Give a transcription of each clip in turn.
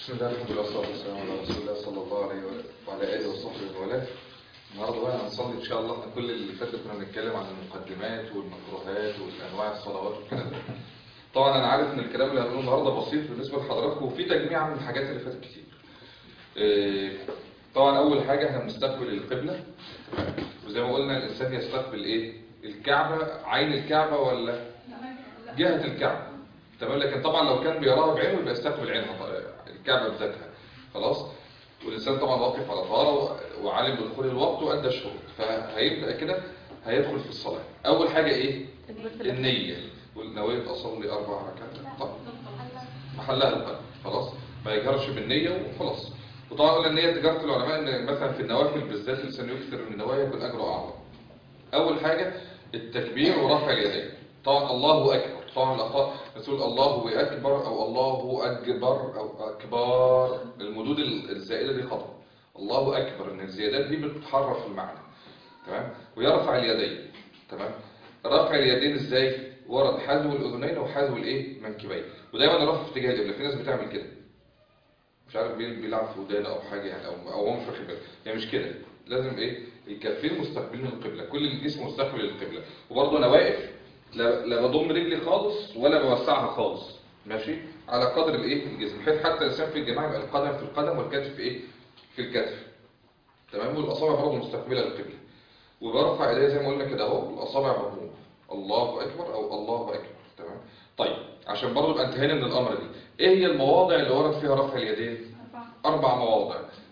بسم الله الحمد لله والصلاة والسلام على رسول الله صلى الله عليه وعلى آله وصحبه وله النهارده بقى هنصلي إن شاء الله احنا كل اللي فات كنا بنتكلم عن المقدمات والمكروهات والأنواع الصلوات والكلام ده طبعا أنا عارف إن الكلام اللي هنقوله النهارده بسيط بالنسبة لحضراتكم وفي تجميع من الحاجات اللي فاتت كتير إيه، طبعا أول حاجة احنا بنستقبل القبلة تمام؟ وزي ما قلنا الإنسان يستقبل إيه الكعبة عين الكعبة ولا جهة الكعبة تمام لكن طبعا لو كان بيراها بعينه يبقى يستقبل عينها ط- الكعبة بذاتها خلاص والإنسان طبعا واقف على طهارة وعالم بدخول الوقت وأدى الشروط فهيبدأ كده هيدخل في الصلاة أول حاجة إيه النية نويت أصلي أربع ركعات طب محلها القلب خلاص ما يجهرش بالنية وخلاص وطبعا قلنا النية تجارة العلماء ان مثلا في النوافل بالذات الانسان يكثر من النوايا يكون اجره اعظم اول حاجة التكبير ورفع اليدين طبعا الله اكبر طبعا الاخطاء نقول الله اكبر او الله اكبر او اكبر المدود الزائدة دي خطأ الله اكبر ان الزيادات دي بتحرف المعنى تمام ويرفع اليدين تمام رفع اليدين ازاي ورد حذو الاذنين وحذو الايه منكبين ودايما الرفع في اتجاه القبله في ناس بتعمل كده مش عارف بي- بيلعب في ودانه او حاجه يعني او او هو مش واخد باله يعني مش كده لازم ايه الكفين مستقبلين القبله كل الجسم مستقبل للقبله وبرضه انا واقف لا لا بضم رجلي خالص ولا بوسعها خالص ماشي على قدر الايه الجسم بحيث حتى الانسان في الجماعه يبقى القدم في القدم والكتف في ايه في الكتف تمام والاصابع برضه مستقبله للقبله وبرفع ايديا زي ما قلنا كده اهو الاصابع مضمومه الله اكبر او الله اكبر تمام طيب عشان برضه يبقى انتهينا من الامر دي ايه هي المواضع اللي ورد فيها رفع اليدين اربع مواضع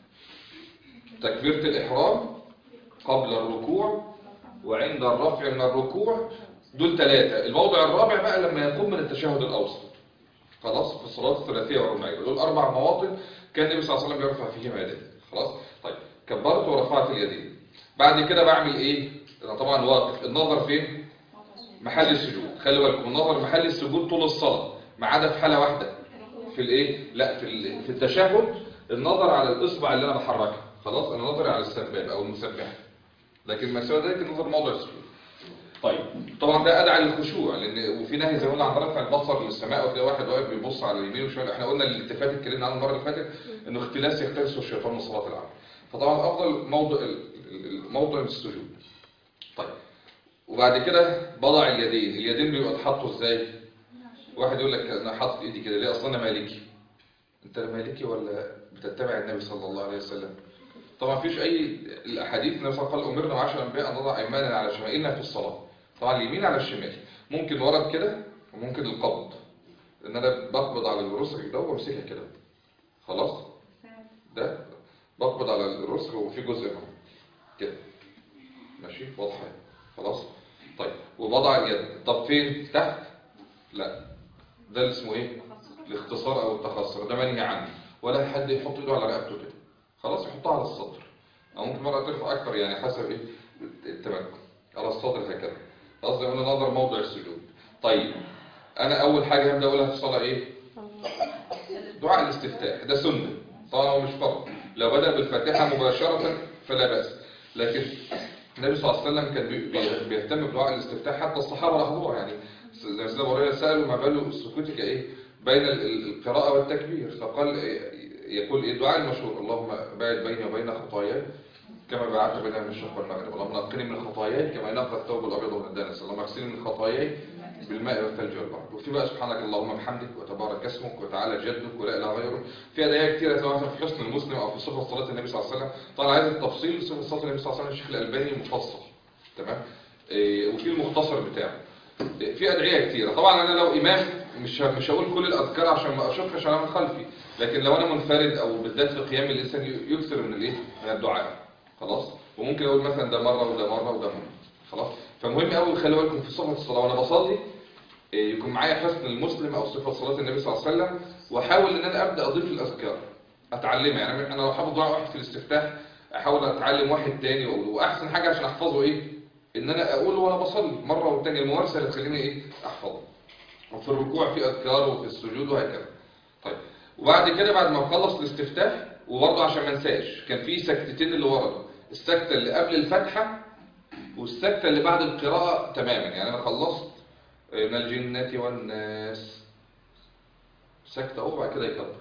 تكبيره الاحرام قبل الركوع وعند الرفع من الركوع دول ثلاثه الموضع الرابع بقى لما يقوم من التشهد الاوسط خلاص في الصلاه الثلاثيه والرباعيه دول اربع مواطن كان النبي صلى الله عليه وسلم بيرفع فيهما يديه خلاص طيب كبرت ورفعت اليدين بعد كده بعمل ايه انا طبعا واقف النظر فين محل السجود خلي بالكم النظر محل السجود طول الصلاه ما عدا في حاله واحده في الايه لا في ال- في التشهد النظر على الاصبع اللي انا بحركها خلاص انا نظري على السباب او المسبح لكن ما سوى ذلك النظر موضع السجود طيب طبعا ده ادعى للخشوع لان وفي نهي زي ما قلنا عن رفع البصر للسماء وتلاقي واحد واقف بيبص على اليمين والشمال احنا قلنا الالتفات اتكلمنا عنه المره اللي فاتت انه اختلاس يختلسه الشيطان من صلاه العبد فطبعا افضل موضع ال- ال- موضع السجود طيب وبعد كده بضع اليدين اليدين بيبقى اتحطوا ازاي واحد يقول لك انا حاطط ايدي كده ليه اصلا انا مالكي انت مالكي ولا بتتبع النبي صلى الله عليه وسلم طبعا مفيش اي الاحاديث النبي صلى الله عليه وسلم قال امرنا معاشر الانبياء ان نضع ايماننا على شمائلنا في الصلاه طبعا اليمين على الشمال ممكن ورد كده وممكن القبض ان انا بقبض على الرسغ ده وامسكها كده خلاص ده بقبض على الرسغ وفي جزء منه كده ماشي واضحه خلاص طيب وبضع اليد طب فين تحت لا ده اللي اسمه ايه الاختصار او التخصر ده منهي عنه ولا حد يحط ايده على رقبته كده خلاص يحطها على الصدر او ممكن مره ترفع اكتر يعني حسب ايه التمكن على الصدر هكذا خلاص زي ما قلنا نظر موضع السجود طيب انا اول حاجه هبدا اقولها في الصلاه ايه دعاء الاستفتاح ده سنه طبعا هو مش فرض لو بدا بالفاتحه مباشره فلا باس لكن النبي صلى الله عليه وسلم كان بي- بي- بيهتم بدعاء الاستفتاح حتى الصحابه لاحظوها يعني زي سيدنا ابو هريره سالوا ما بال سكوتك ايه بين ال- ال- القراءه والتكبير فقال إيه- يقول ايه الدعاء المشهور اللهم باعد بيني وبين خطاياي كما بعدت بين المشرق والمغرب اللهم نقني من خطاياي كما ينقى الثوب الابيض من الدنس اللهم اغسلني من خطاياي بالماء والثلج والبرد وفي بقى سبحانك اللهم بحمدك وتبارك اسمك وتعالى جدك ولا اله غيرك في ادعيه كتيره سواء في حسن المسلم او في صفه صلاه النبي صلى الله عليه وسلم طبعا عايز التفصيل صفه صلاه النبي صلى الله عليه وسلم الشيخ الالباني مفصل تمام إيه، وفي المختصر بتاعه إيه، في ادعيه كتيره طبعا انا لو امام مش ه- مش هقول كل الاذكار عشان ما اشوفش على من خلفي لكن لو انا منفرد او بالذات في قيام الانسان ي- يكثر من الايه من الدعاء خلاص وممكن اقول مثلا ده مره وده مره وده مره خلاص فمهم قوي خلي بالكم في صفه الصلاه وانا بصلي إيه، يكون معايا حسن المسلم او صفه صلاه النبي صلى الله عليه وسلم واحاول ان انا ابدا اضيف الاذكار اتعلمها يعني انا لو حافظ دعاء واحد في الاستفتاح احاول اتعلم واحد تاني واقوله واحسن حاجه عشان احفظه ايه ان انا اقوله وانا بصلي مره والتانيه الممارسه اللي تخليني ايه احفظه وفي الركوع في اذكار وفي السجود وهكذا طيب وبعد كده بعد ما اخلص الاستفتاح وبرضه عشان ما انساش كان في سكتتين اللي وردوا السكته اللي قبل الفتحه والسكته اللي بعد القراءه تماما يعني انا خلصت من الجنة والناس سكتة اهو بعد كده يكبر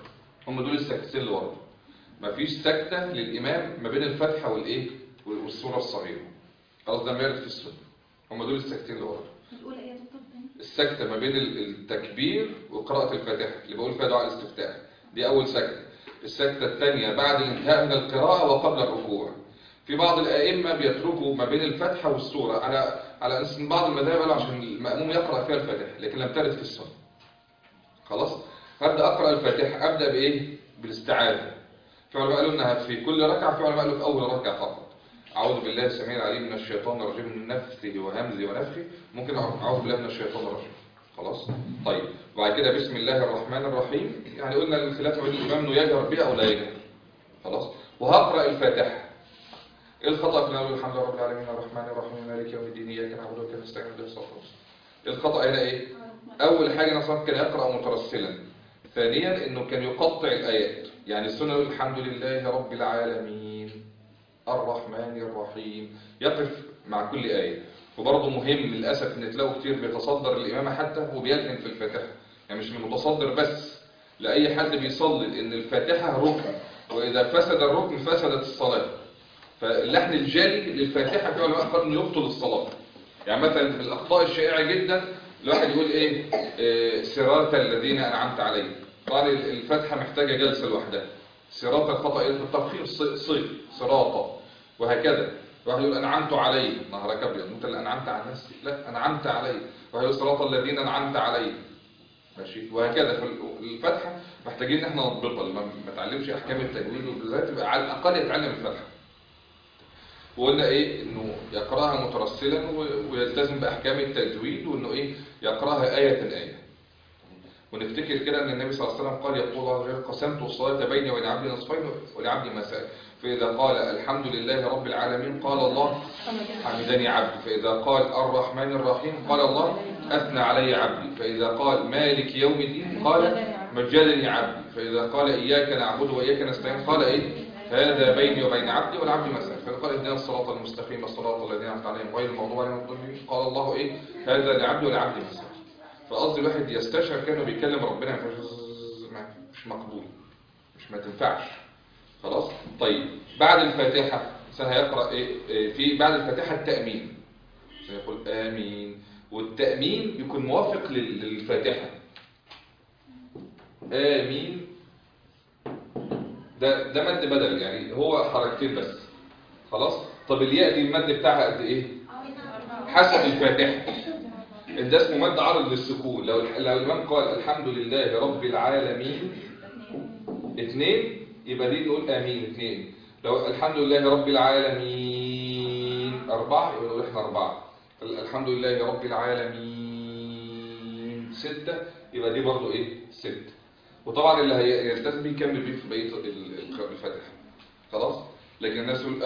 هم دول السكتتين اللي ورا مفيش سكتة للإمام ما بين الفتحة والإيه والسورة الصغيرة خلاص ده مارد في السنة هم دول السكتتين اللي ورا الأولى إيه يا دكتور تاني؟ السكتة ما بين ال- التكبير وقراءة الفاتحة اللي بقول فيها دعاء الاستفتاح دي أول سكتة السكتة الثانية بعد الانتهاء من القراءة وقبل الركوع في بعض الأئمة بيتركوا ما بين الفتحة والسورة على على أساس إن بعض المذاهب قالوا عشان المأموم يقرأ فيها الفاتحة لكن لم ترد في السنة خلاص هبدأ أقرأ الفاتحة أبدأ بإيه بالاستعاذة في علماء قالوا إنها في كل ركعة في علماء قالوا في أول ركعة فقط أعوذ بالله السميع العليم من الشيطان الرجيم من نفثه وهمزه ونفخه ممكن أعوذ بالله من الشيطان الرجيم خلاص طيب وبعد كده بسم الله الرحمن الرحيم يعني قلنا الخلاف بين الإمام إنه يجهر بها أو لا يجهر خلاص وهقرأ الفاتحة ايه الخطأ في نقول الحمد لله رب العالمين الرحمن الرحيم مالك يوم الدين إياك نعبد وإياك نستعين اهدنا الصراط المستقيم الخطأ هنا ايه أول حاجة نصر كان يقرأ مترسلا ثانيا انه كان يقطع الآيات يعني السنة يقول الحمد لله رب العالمين الرحمن الرحيم يقف مع كل آية وبرضه مهم للأسف ان تلاقوا كتير بيتصدر الإمامة حتى وبيلحن في الفاتحة يعني مش من المتصدر بس لأي حد بيصلي ان الفاتحة ركن وإذا فسد الركن فسدت الصلاة فاللحن الجلي للفاتحة في علماء قالوا انه يبطل الصلاة يعني مثلا من الأخطاء الشائعة جدا الواحد يقول ايه, إيه صراط الذين أنعمت عليهم طبعا الفاتحة محتاجة جلسة لوحدها صراط الخطأ إيه التفخيم صي صراطة وهكذا واحد يقول أنعمت عليه نهرك أبيض أنت اللي أنعمت على نفسك لا أنعمت عليه واحد يقول صراط الذين أنعمت عليهم ماشي وهكذا فالفتحة محتاجين ان احنا نضبطها اللي ما تعلمش احكام التجويد وبالذات يبقى على الاقل يتعلم الفتحة وقلنا ايه انه يقراها مترسلا ويلتزم باحكام التجويد وانه ايه يقراها آية آية ونفتكر كده ان النبي صلى الله عليه وسلم قال يقول الله عز وجل قسمت الصلاة بيني وبين عبدي نصفين ولعبدي ما سأل فإذا قال الحمد لله رب العالمين قال الله حمدني عبدي فإذا قال الرحمن الرحيم قال الله أثنى علي عبدي فإذا قال مالك يوم الدين قال مجدني عبدي فإذا قال إياك نعبد وإياك نستعين قال إيه هذا بيني وبين عبدي والعبد مسأل فإذا قال اهدنا الصراط المستقيم الصراط الذين أنعمت عليهم غير المغضوب عليهم ولا الضالين قال الله إيه هذا لعبدي ولعبدي مسأل فقصدي الواحد يستشعر كانه بيكلم ربنا مش مقبول مش ما تنفعش خلاص طيب بعد الفاتحة سهيقرأ إيه, إيه في بعد الفاتحة التأمين سيقول آمين والتأمين يكون موافق للفاتحة آمين ده ده مد بدل يعني هو حركتين بس خلاص طب الياء دي المد بتاعها قد ايه حسب الفاتحة ده اسمه مد عرض للسكون لو لو الإمام قال الحمد لله رب العالمين اثنين يبقى دي نقول آمين اثنين لو الحمد لله رب العالمين أربعة يبقى نقول احنا أربعة الحمد لله رب العالمين ستة يبقى دي برضو ايه ستة وطبعا اللي هيلتزم بيه يكمل بيه في بقية الفاتحة خلاص لكن الناس يقول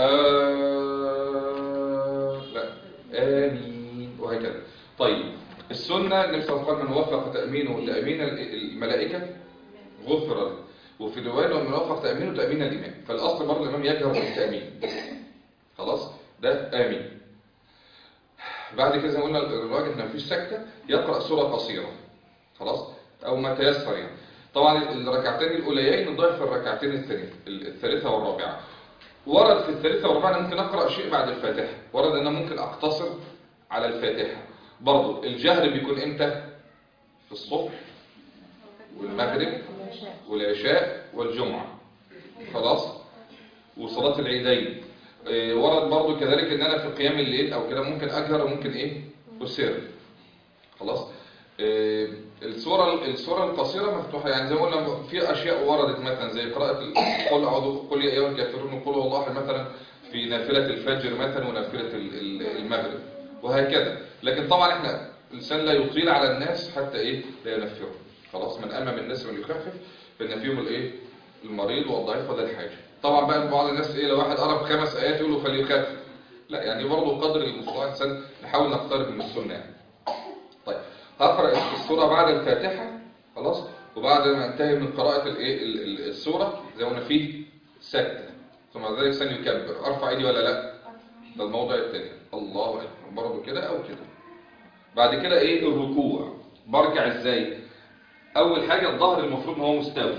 آه لا آمين وهكذا طيب السنة النبي صلى الله عليه وسلم من وفق تأمينه لأمين الملائكة غفر له وفي رواية من وفق تأمينه تأمين الإمام فالأصل برضه الإمام يجهر بالتأمين خلاص ده آمين بعد كده زي ما قلنا الراجل ما فيش سكتة يقرأ سورة قصيرة خلاص أو ما تيسر يعني طبعا الركعتين الأوليين نضيف الركعتين الثانية الثالثة والرابعة ورد في الثالثة والرابعة أنا ممكن أقرأ شيء بعد الفاتحة ورد أن أنا ممكن أقتصر على الفاتحة برضو الجهر بيكون إمتى في الصبح والمغرب والعشاء والجمعة خلاص وصلاة العيدين إيه ورد برضو كذلك ان انا في قيام الليل او كده ممكن اجهر وممكن ايه اسر خلاص إيه السورة السورة القصيرة مفتوحة يعني زي ما قلنا في اشياء وردت مثلا زي قراءة قل اعوذ قل يا ايها الكافرون قل هو الله احد مثلا في نافلة الفجر مثلا ونافلة المغرب وهكذا لكن طبعا احنا الانسان لا يطيل على الناس حتى ايه لا ينفرهم خلاص من امام الناس من يخفف فان فيهم الايه المريض والضعيف وده الحاجه طبعا بقى بعض الناس ايه لو واحد قرب خمس ايات يقول له فليخفف لا يعني برضه قدر المستطاع الانسان نحاول نقترب من السنه يعني طيب هقرا السوره بعد الفاتحه خلاص وبعد ما انتهي من قراءه الايه السوره زي ما قلنا فيه سكته ثم ذلك سنكبر ارفع ايدي ولا لا ده الموضوع الثاني الله اكبر برضه كده او كده بعد كده ايه الركوع بركع ازاي اول حاجه الظهر المفروض ان هو مستوي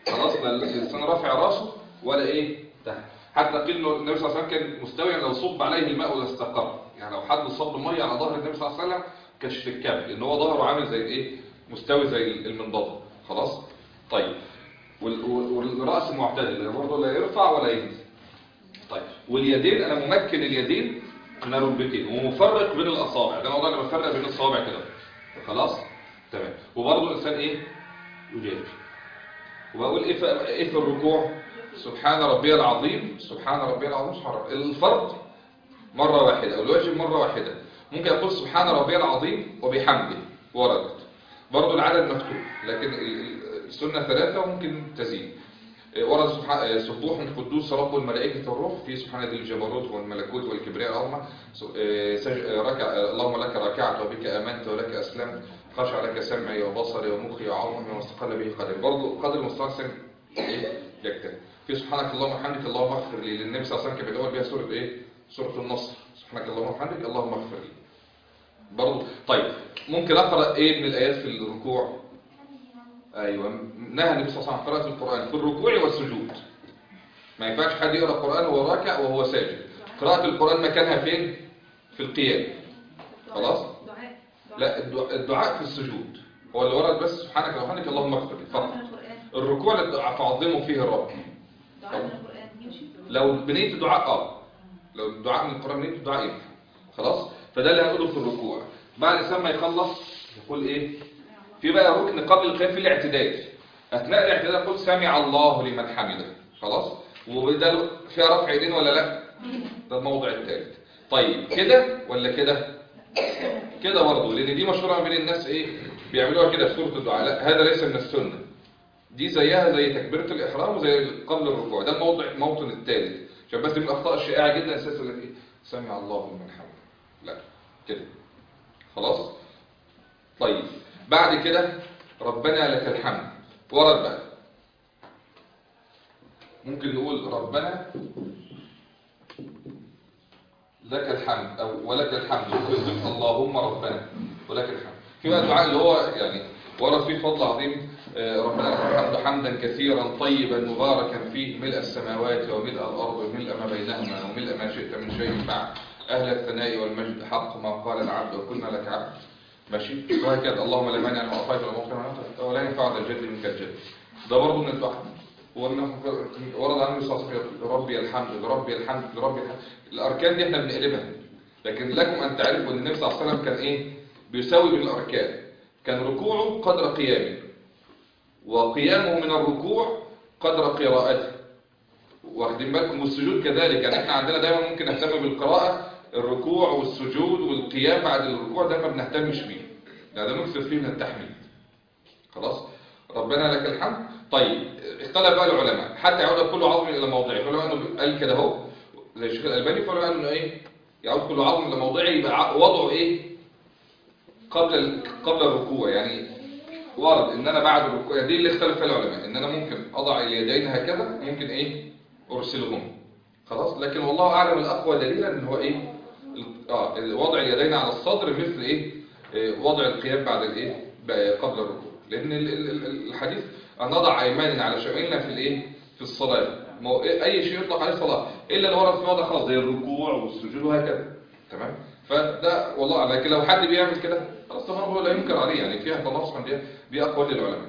خلاص لا الانسان رافع راسه ولا ايه تحت حتى قيل انه النبي صلى الله عليه وسلم كان مستويا لو صب عليه الماء لاستقر يعني لو حد صب ميه على ظهر النبي صلى الله عليه وسلم كانش تتكب لان هو ظهره عامل زي الايه مستوي زي المنضده خلاص طيب وال- وال- والراس معتدل يعني برضه لا يرفع ولا ينزل طيب واليدين انا ممكن اليدين من الركبتين ومفرق بين الاصابع ده موضوع انا بفرق بين الصوابع كده خلاص تمام وبرضه الانسان ايه يجافي وبقول ايه في, إيه في الركوع سبحان ربي العظيم سبحان ربي العظيم سبحان ربي الفرض مرة واحدة او الواجب مرة واحدة ممكن اقول سبحان ربي العظيم وبحمده وردت برضه العدد مكتوب لكن ال- ال- السنة ثلاثة وممكن تزيد ورد سبحان سبوح قدوس رب الملائكة والروح في سبحان ذي الجبروت والملكوت والكبرياء اللهم سج- ركع اللهم لك ركعت وبك آمنت ولك أسلمت خشع لك سمعي وبصري ومخي وعظمي واستقل به قدري برضه قدر المستوى السمع ايه يكتب في سبحانك اللهم وبحمدك اللهم اغفر لي للنبي صلى الله عليه وسلم كان بيدور بيها سورة ايه سورة النصر سبحانك اللهم وبحمدك اللهم اغفر لي برضه طيب ممكن اقرا ايه من الايات في الركوع ايوه نهى النبي صلى الله عليه وسلم عن قراءه القران في الركوع والسجود ما ينفعش حد يقرا القران وهو راكع وهو ساجد قراءه القران مكانها فين في القيام خلاص دعاء لا الدعاء, الدعاء في السجود هو اللي ورد بس سبحانك اللهم وبحمدك اللهم اغفر لي دعاء فقط من القرآن الركوع للدعاء فعظموا فيه الرب دعاء من القرآن يمشي لو بنيت الدعاء اه لو الدعاء من القران بنيت الدعاء ينفع خلاص فده اللي هنقوله في الركوع بعد سما يخلص يقول ايه في بقى ركن قبل القيام في الاعتدال اثناء الاعتدال يقول سمع الله لمن حمده خلاص وده فيها رفع ايدين ولا لا ده الموضع الثالث طيب كده ولا كده كده برضه لان دي مشهوره ما بين الناس ايه بيعملوها كده في سوره الدعاء لا هذا ليس من السنه دي زيها زي تكبيره الاحرام وزي قبل الركوع ده الموضع الموطن الثالث عشان بس دي من الاخطاء الشائعه جدا اساسا اللي ايه سمع الله لمن حمده لا كده خلاص طيب بعد كده ربنا لك الحمد ورد بقى ممكن نقول ربنا لك الحمد او ولك الحمد ممكن نقول اللهم ربنا ولك الحمد في بقى الدعاء اللي هو يعني ورد فيه فضل عظيم آه، ربنا لك الحمد حمدا كثيرا طيبا مباركا فيه ملء السماوات وملء الارض وملء ما بينهما وملء ما شئت من شيء بعد اهل الثناء والمجد حق ما قال العبد وكنا لك عبد ماشي وهكذا اللهم لا مانع لما اعطيت ولا معطي لما منعت ولا ينفع ذا الجد منك الجد ده برضه من الدعاء وأنه ورد عنه صلى الله عليه وسلم لربي الحمد لربي الحمد لربي الحمد الاركان دي احنا بنقلبها لكن لكم ان تعرفوا ان النبي صلى الله عليه وسلم كان ايه بيساوي بين الاركان كان ركوعه قدر قيامه وقيامه من الركوع قدر قراءته واخدين بالكم والسجود كذلك يعني احنا عندنا دايما ممكن نهتم بالقراءة الركوع والسجود والقيام بعد الركوع ده ما بنهتمش بيه ده ده نكثر فيه من التحميد خلاص ربنا لك الحمد طيب اختلف بقى العلماء حتى يعود كل عظم الى موضعه فلو انه قال كده اهو زي الشيخ الالباني فلو قال انه ايه يعود كل عظم الى موضعه يبقى ع- وضعه ايه قبل ال- قبل الركوع يعني ورد ان انا بعد الركوع دي اللي اختلف فيها العلماء ان انا ممكن اضع اليدين هكذا ممكن ايه ارسلهم خلاص لكن والله اعلم الاقوى دليلا ان هو ايه ال- اه وضع اليدين على الصدر مثل ايه آه، وضع القيام بعد الايه ب- قبل الركوع لان ال- ال- ال- الحديث ان نضع ايماننا على شمالنا في الايه في الصلاه ما هو إيه- اي شيء يطلق عليه صلاه الا لو ورد في وضع خاص زي الركوع والسجود وهكذا تمام فده والله أعلم. لكن لو حد بيعمل كده خلاص طبعا هو لا ينكر عليه يعني فيها تناصحا دي دي اقوال للعلماء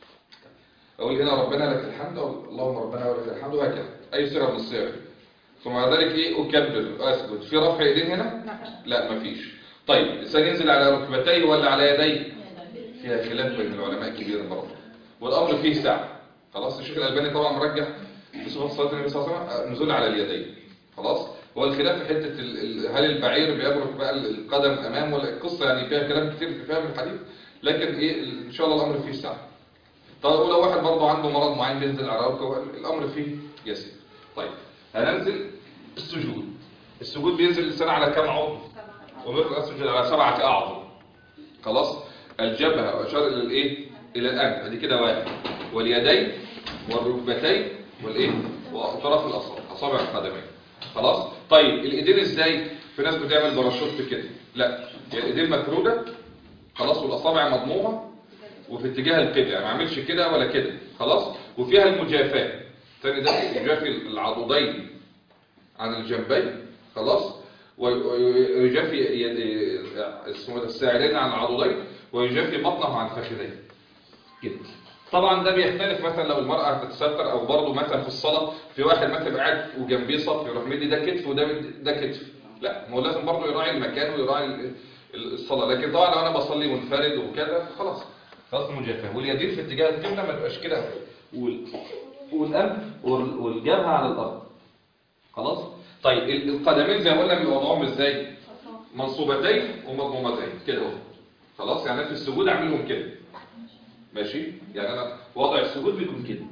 اقول هنا ربنا لك الحمد أو اللهم ربنا ولك الحمد وهكذا اي صيغه من الصيغ ثم بعد ذلك ايه اكبر اسجد في رفع ايدين هنا لا مفيش طيب الانسان ينزل على ركبتيه ولا على يديه فيها خلاف بين العلماء كبير برضه والامر فيه سعه خلاص الشيخ الالباني طبعا مرجح في صفه صلاه النبي صلى الله عليه وسلم النزول على اليدين خلاص هو الخلاف في حته ال- ال- هل البعير بيبرك بقى القدم امام ولا القصه يعني فيها كلام كتير في فهم الحديث لكن ايه ان شاء الله الامر فيه سعه طيب ولو واحد برضه عنده مرض معين بينزل على ركبه الامر فيه يسير طيب هننزل السجود السجود بينزل الانسان على كام عضو ومثل اسجد على سبعه اعضاء خلاص الجبهه واشار الى الايه الى الانف ادي كده واحد واليدين والركبتين والايه واطراف الاصابع اصابع القدمين خلاص طيب الايدين ازاي في ناس بتعمل باراشوت كده لا هي الايدين مفروده خلاص والاصابع مضمومه وفي اتجاه القبله يعني ما اعملش كده ولا كده خلاص وفيها المجافاة الثاني ده يجافي العضدين عن الجنبين خلاص ويجافي يد- اسمه ده الساعدين عن العضدين ويجافي بطنه عن فخذيه كده طبعا ده بيختلف مثلا لو المرأة هتتستر او برضه مثلا في الصلاة في واحد مثلا قاعد وجنبيه صف يروح مدي ده كتف وده مدي- ده كتف لا ما هو لازم برضه يراعي المكان ويراعي ال- ال- الصلاة لكن طبعا لو انا بصلي منفرد وكده خلاص خلاص مجافاه واليدين في اتجاه القبلة ما تبقاش كده وال- والانف وال- والجبهة على الارض خلاص طيب ال- القدمين زي ما قلنا بيبقوا وضعهم ازاي منصوبتين ومضمومتين كده اهو خلاص يعني أنا في السجود اعملهم كده ماشي يعني انا وضع السجود بيكون كده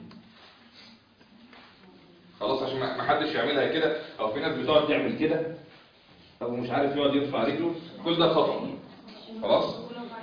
خلاص عشان ما ما حدش يعملها كده او في ناس بتقعد تعمل كده او مش عارف يقعد يرفع رجله كل ده خطأ خلاص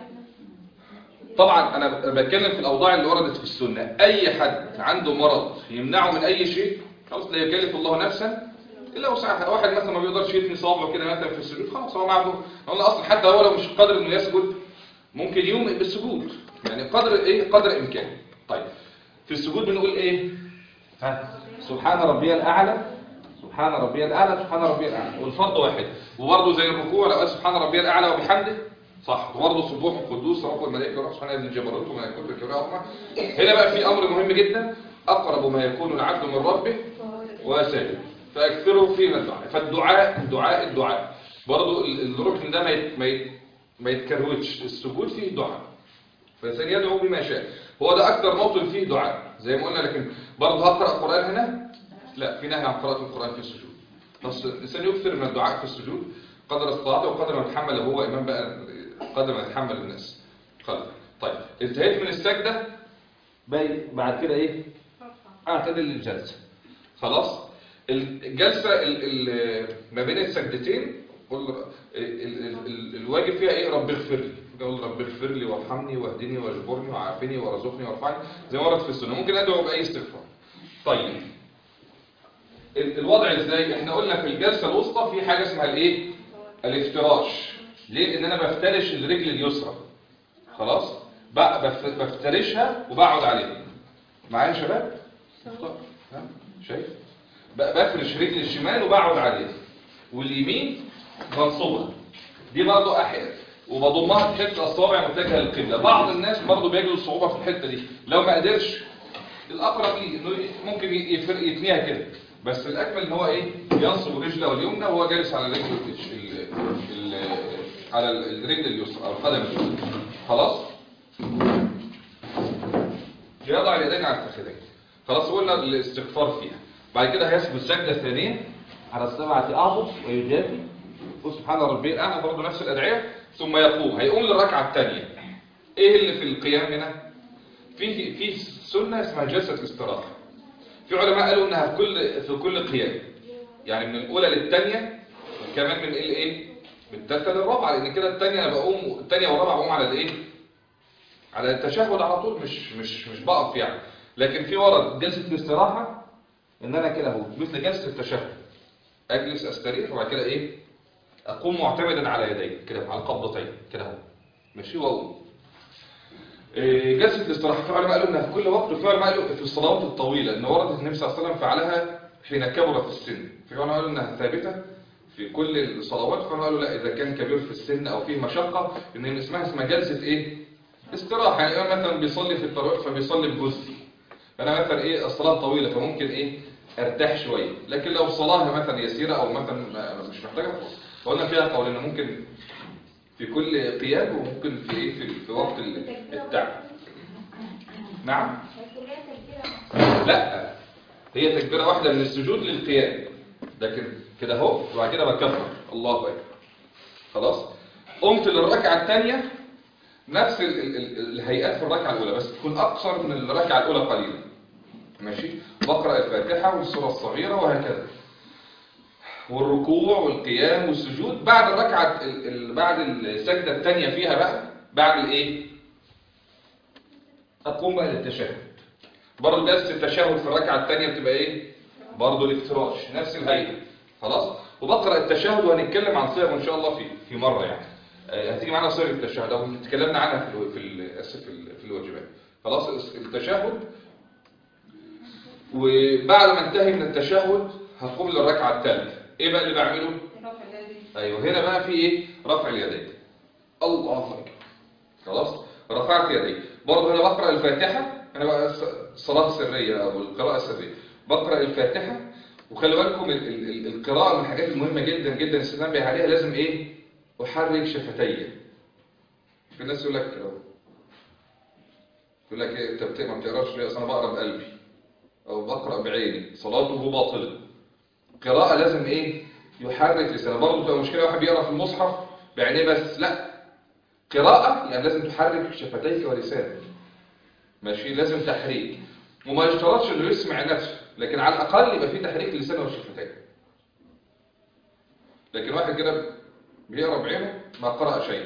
طبعا انا بتكلم في الاوضاع اللي وردت في السنه اي حد عنده مرض يمنعه من اي شيء خلاص لا يكلف الله نفسا الا وسعها واحد مثلا ما بيقدرش يثني صابعه كده مثلا في السجود خلاص هو معذور قلنا اصلا حتى هو لو مش قادر انه يسجد ممكن يومئ بالسجود يعني قدر ايه قدر امكانه طيب في السجود بنقول ايه ها سبحان ربي الاعلى سبحان ربي الاعلى سبحان ربي الاعلى والفرض واحد وبرضه زي الركوع لو قال سبحان ربي الاعلى وبحمده صح وبرضه سبوح القدوس رب الملائكه والروح سبحان ذي الجبروت وملائكته الكبرى هنا بقى في امر مهم جدا اقرب ما يكون العبد من ربه وساجد فاكثروا فيما الدعاء فالدعاء الدعاء الدعاء برضه ال- الركن ده ما يت- ما يت- ما يتكروتش السجود فيه دعاء فالإنسان يدعو بما شاء هو ده أكثر موطن فيه دعاء زي ما قلنا لكن برضه هقرأ القرآن هنا لا في نهي عن قراءة القرآن في السجود بس الإنسان يكثر من الدعاء في السجود قدر استطاعته وقدر ما يتحمل هو إمام بقى قدر ما يتحمل الناس خلاص طيب انتهيت من السجدة باقي بعد كده إيه أعتدل للجلسة خلاص الجلسة ال- ال- ما بين السجدتين قل ال- ال- ال- الواجب فيها ايه رب اغفر لي قول رب اغفر لي وارحمني واهدني واجبرني وعافني وارزقني وارفعني زي ما ورد في السنة ممكن ادعو باي استغفار طيب ال- الوضع ازاي احنا قلنا في الجلسة الوسطى في حاجة اسمها الايه الافتراش ليه لان انا بفترش الرجل اليسرى خلاص بق- بف- بفترشها وبقعد عليها معايا يا شباب مختار ها؟ شايف ب- بفرش رجل الشمال وبقعد عليها واليمين بنصبها دي برضو احيانا وبضمها بحته الاصابع متجهه للقبله بعض الناس برضو بيجدوا الصعوبه في الحته دي لو ما قدرش الاقرب ليه انه ممكن يفرق يتنيها كده بس الاكمل ان هو ايه ينصب رجله اليمنى وهو جالس على رجله ال- ال- ال- على الرجل اليسرى او القدم اليسرى خلاص يضع اليدين على الفخذين خلاص قلنا الاستغفار فيها بعد كده هيسجد السجده الثانيه على السبعه اعظم ويجافي يقول سبحان ربي الاعلى برضه نفس الادعيه ثم يقوم هيقوم للركعه الثانيه ايه اللي في القيام هنا في في سنه اسمها جلسه الاستراحه في علماء قالوا انها في كل في كل قيام يعني من الاولى للثانيه كمان من الايه من الثالثه للرابعه لان كده الثانيه انا بقوم الثانيه والرابعه بقوم على الايه على التشهد على طول مش مش مش بقف يعني لكن في ورد جلسه الاستراحه ان انا كده اهو مثل جلسه التشهد اجلس استريح وبعد كده ايه اقوم معتمدا على يدي كده على القبضتين كده اهو ماشي واقوم إيه، جلسه الاستراحه في علماء قالوا انها في كل وقت وفي علماء قالوا في الصلوات الطويله ان وردت النبي صلى الله عليه وسلم فعلها حين كبر في السن في علماء قالوا انها ثابته في كل الصلوات في علماء قالوا لا اذا كان كبير في السن او فيه مشقه ان اسمها اسمها جلسه ايه استراحه يعني الإمام مثلا بيصلي في الطريق فبيصلي بجزء فانا مثلا ايه الصلاه طويله فممكن ايه ارتاح شويه لكن لو صلاه مثلا يسيره او مثلا ما- مش محتاجه قلنا فيها قول ان ممكن في كل قيام وممكن في ايه في, في وقت ال- التعب نعم لا هي تكبيره واحده من السجود للقيام لكن كده اهو وبعد كده بكبر الله اكبر خلاص قمت للركعه الثانيه نفس ال- ال- ال- الهيئات في الركعه الاولى بس تكون اقصر من الركعه الاولى قليلا ماشي بقرا الفاتحه والسوره الصغيره وهكذا والركوع والقيام والسجود بعد الركعه ال- ال- بعد السجده الثانيه فيها بقى بعد الايه اقوم بقى للتشهد برضه جلسه التشهد في الركعه الثانيه بتبقى ايه برضه الافتراش نفس الهيئه خلاص وبقرا التشهد وهنتكلم عن صيغه ان شاء الله في في مره يعني آه، هتيجي معانا صيغه التشهد او اتكلمنا عنها في الو- في ال- اسف في ال- في الواجبات خلاص التشهد وبعد ما انتهي من التشهد هقوم للركعة الثالثة ايه بقى اللي بعمله رفع اليدين ايوه هنا بقى في ايه رفع اليدين الله اكبر خلاص رفعت يدي برضه هنا بقرا الفاتحه انا بقى ص- صلاه سريه او القراءه السريه بقرا الفاتحه وخلي بالكم ال- ال- ال- القراءه من الحاجات المهمه جدا جدا الانسان عليها لازم ايه احرك شفتي في ناس يقول لك يقول لك إيه انت بت- ما بتقراش ليه اصل انا بقرا بقلبي او بقرا بعيني صلاته باطله قراءة لازم ايه يحرك لسانه برضه بتبقى مشكلة واحد بيقرا في المصحف بعينيه بس لا قراءة يعني لازم تحرك شفتيك ولسانك ماشي لازم تحريك وما يشترطش انه يسمع نفسه لكن على الاقل يبقى في تحريك للسان والشفتين لكن واحد كده بيقرا بعينه ما قرأ شيء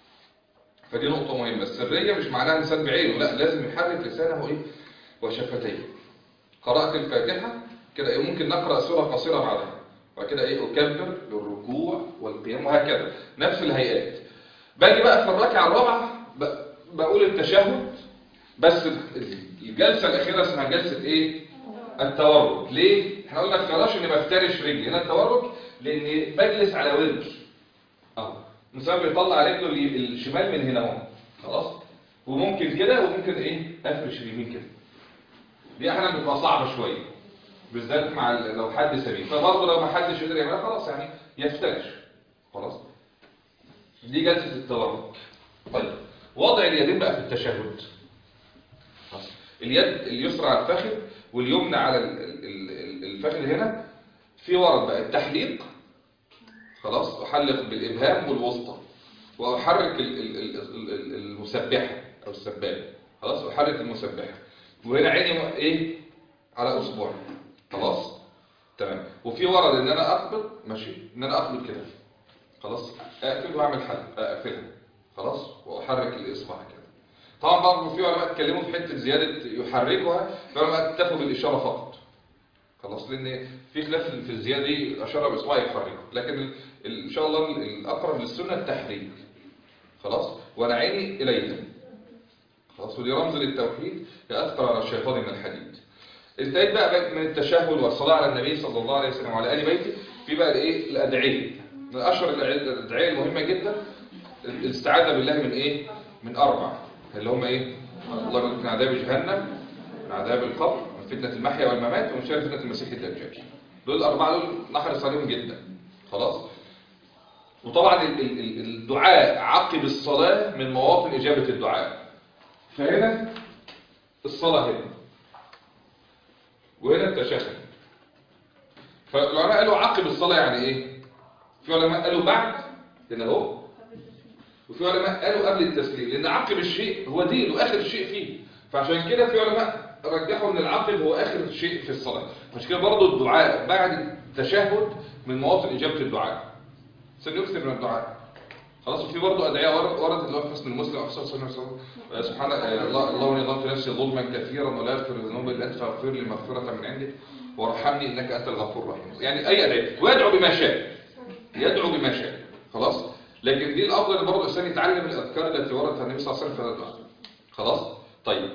فدي نقطة مهمة السرية مش معناها لسان بعينه لا لازم يحرك لسانه ايه وشفتيه قرأت الفاتحة كده إيه ممكن نقرأ سورة قصيرة بعدها وبعد كده ايه أكبر للركوع والقيام وهكذا نفس الهيئات باجي بقى في الركعة الرابعة ب- بقول التشهد بس الجلسة الأخيرة اسمها جلسة ايه التورك ليه؟ احنا قلنا الفراش اني بفترش رجلي هنا التورك لاني بجلس على وركي اه الانسان بيطلع رجله الي- الشمال من هنا اهو خلاص وممكن كده وممكن ايه افرش اليمين كده دي احيانا بتبقى صعبه شويه بالذات مع ال- لو حد سبيل فبرضه لو ما حدش يقدر يعملها خلاص يعني يفترش خلاص دي جلسه التورك طيب وضع اليدين بقى في التشهد خلاص. اليد اليسرى على الفخذ واليمنى على ال- ال- ال- الفخذ هنا في ورد بقى التحليق خلاص احلق بالابهام والوسطى واحرك ال- ال- ال- ال- ال- المسبحه او السبابه خلاص احرك المسبحه وهنا عيني م- ايه على اصبعي خلاص تمام وفي ورد ان انا اقبض ماشي ان انا اقبض كده خلاص اقفل واعمل حل اقفلها خلاص واحرك الاصبع كده طبعا برضه في علماء اتكلموا في حته زياده يحركها في علماء اكتفوا بالاشاره فقط خلاص لان في خلاف في الزياده دي اشاره باصبعه يحركها لكن ال- ال- ان شاء الله ال- الاقرب للسنه التحريك خلاص وانا عيني اليها خلاص ودي رمز للتوحيد يأثر على الشيطان من الحديد انتهيت بقى من التشهد والصلاة على النبي صلى الله عليه وسلم وعلى آل بيته في بقى الايه الأدعية من أشهر الأدعية الأدعية المهمة جدا الاستعاذة بالله من ايه من أربع اللي هم ايه الله يقول من عذاب جهنم من عذاب القبر من فتنة المحيا والممات ومن شر فتنة المسيح الدجال دول الأربعة دول نحرص عليهم جدا خلاص وطبعا ال- ال- ال- الدعاء عقب الصلاة من مواطن إجابة الدعاء فهنا الصلاة هنا وهنا التشهد فالعلماء قالوا عقب الصلاة يعني ايه في علماء قالوا بعد هنا اهو وفي علماء قالوا قبل التسليم لان عقب الشيء هو دين واخر شيء فيه فعشان كده في علماء رجحوا ان العقب هو اخر شيء في الصلاة عشان كده برضه الدعاء بعد التشهد من مواطن إجابة الدعاء سنكثر من الدعاء خلاص وفي برضه ادعيه ورد ورد اللي هو في حسن المسلم احسن صلى الله عليه وسلم سبحان الله اللهم اني ظلمت نفسي ظلما كثيرا ولا يغفر الذنوب الا انت فاغفر لي مغفره من عندك وارحمني انك انت الغفور الرحيم يعني اي ادعيه ويدعو بما شاء يدعو بما شاء خلاص لكن دي الافضل ان برضه الانسان يتعلم الاذكار التي وردت عن النبي صلى الله عليه وسلم في هذا الدعاء خلاص طيب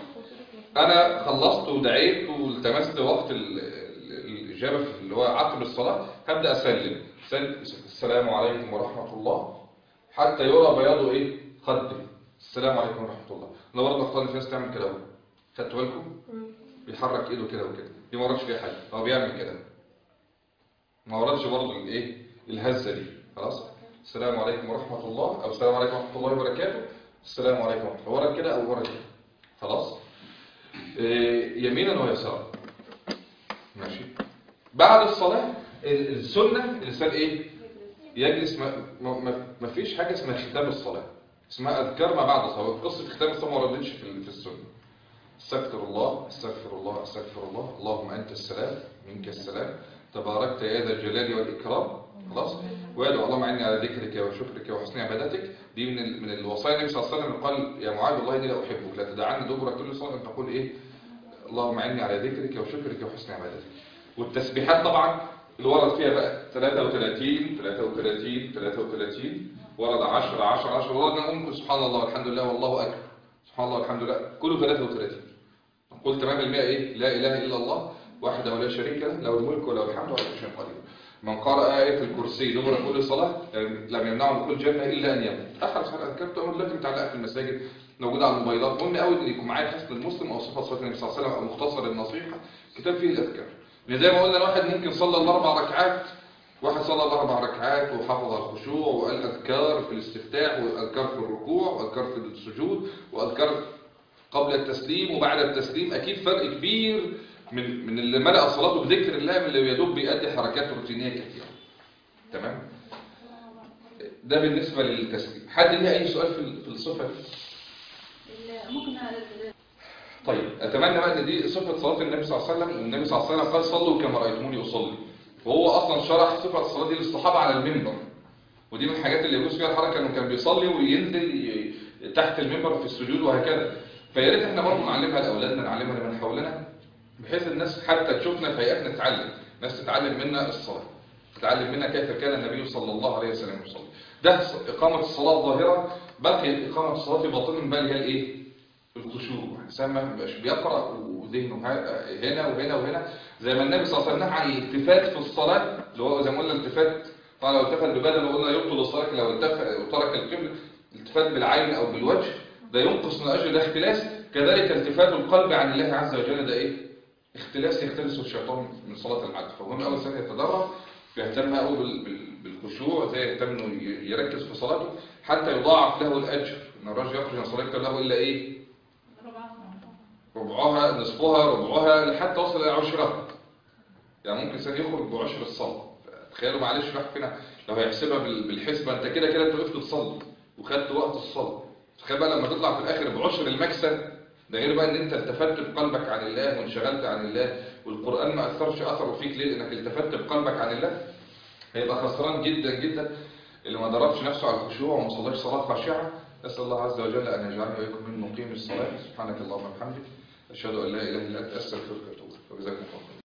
انا خلصت ودعيت والتمست وقت ال- ال- الاجابه في اللي هو عقب الصلاه هبدا اسلم سل- السلام عليكم ورحمه الله حتى يرى بياض ايه خده السلام عليكم ورحمه الله انا برضه اختار في ناس تعمل كده اهو خدتوا بالكم بيحرك ايده كده وكده دي ما وردش فيها حاجه هو بيعمل كده ما وردش برضه الايه الهزه دي خلاص السلام عليكم ورحمه الله او السلام عليكم ورحمه الله وبركاته السلام عليكم ورحمه الله ورد كده او ورد كده خلاص إيه، يمينا ويسارا ماشي بعد الصلاه ال- السنه الانسان ايه يجلس ما, ما, ما- ما فيش حاجة اسمها ختام الصلاة اسمها أذكار ما بعد الصلاة قصة ختام الصلاة ما وردتش في, ال- في السنة استغفر الله استغفر الله استغفر الله اللهم أنت السلام منك السلام تباركت يا ذا الجلال والإكرام خلاص ويدعو اللهم عني على ذكرك وشكرك وحسن عبادتك دي من ال... من الوصايا النبي صلى الله عليه وسلم قال يا معاذ والله إني لا أحبك لا تدعني دبر كل صلاة أن تقول إيه اللهم عني على ذكرك وشكرك وحسن عبادتك والتسبيحات طبعا اللي ورد فيها بقى 33 33 33 ورد 10 10 10 ورد نقول سبحان الله والحمد لله والله أكبر سبحان الله والحمد لله كله 33 قل تمام المئة إيه لا إله إلا الله وحده لا شريك له له الملك وله الحمد وله كل شيء قدير من قرأ آية الكرسي دبر كل صلاة لم يمنعه من كل جنة إلا أن يموت آخر صلاة الأذكار تؤمر لك متعلقة في المساجد موجودة على الموبايلات مهم قوي إن يكون معايا حسن المسلم أو صفة صلاة النبي صلى الله عليه وسلم أو مختصر النصيحة كتاب فيه الأذكار لأن زي ما قلنا الواحد ممكن صلى الأربع ركعات واحد صلى الأربع ركعات وحفظ الخشوع وقال أذكار في الاستفتاح وأذكار في الركوع وأذكار في السجود وأذكار قبل التسليم وبعد التسليم أكيد فرق كبير من من اللي ملأ صلاته بذكر الله من اللي يدوب بيأدي حركات روتينية كثيرة تمام ده بالنسبة للتسليم حد ليه أي سؤال في في الصفة دي ال- ممكن ال- طيب أتمنى بقى إن دي صفة صلاة النبي صلى الله عليه وسلم والنبي صلى الله عليه وسلم قال صلوا كما رأيتموني أصلي وهو أصلا شرح صفة الصلاة دي للصحابة على المنبر ودي من الحاجات اللي يجوز فيها الحركة إنه كان بيصلي وينزل ي- تحت المنبر في السجود وهكذا فيا ريت احنا برضه نعلمها لأولادنا نعلمها لمن حولنا بحيث الناس حتى تشوفنا في هيئاتنا تتعلم ناس تتعلم منا الصلاة تتعلم منا كيف كان النبي صلى الله عليه وسلم يصلي ده إقامة الصلاة الظاهرة بقي إقامة الصلاة باطن بل هي الإيه؟ الخشوع الإنسان ما بيبقاش بيقرأ وذهنه ها- هنا وهنا وهنا زي ما النبي صلى الله عليه وسلم نهى عن الالتفات في الصلاة اللي هو زي ما قلنا الالتفات طبعا لو التفت ببدنه قلنا يبطل الصلاة لو التفت وترك القبل الالتفات بالعين أو بالوجه ده ينقص من أجل ده اختلاس كذلك التفات القلب عن الله عز وجل ده إيه؟ اختلاس يختلسه الشيطان من صلاة العبد فمهم أول سنة يتدرب يهتم قوي بال- بال- بالخشوع زي يهتم انه ي- يركز في صلاته حتى يضاعف له الاجر ان الرجل يخرج من صلاته له الا ايه ربع ربعها نصفها ربعها لحتى وصل الى عشرها يعني ممكن انسان يخرج بعشر الصلاه تخيلوا معلش راح فينا لو هيحسبها بال- بالحسبه انت كده كده انت وقفت تصلي وخدت وقت الصلاه تخيل بقى لما تطلع في الاخر بعشر المكسب ده غير بقى ان انت التفت بقلبك عن الله وانشغلت عن الله والقران ما اثرش اثره فيك ليه لانك التفت بقلبك عن الله هيبقى خسران جدا جدا اللي ما دربش نفسه على الخشوع وما صلاش صلاه خاشعه نسال الله عز وجل ان يجعلني واياكم من مقيم الصلاه سبحانك اللهم وبحمدك اشهد ان لا اله الا انت استغفرك واتوب اليك وجزاكم الله خيرا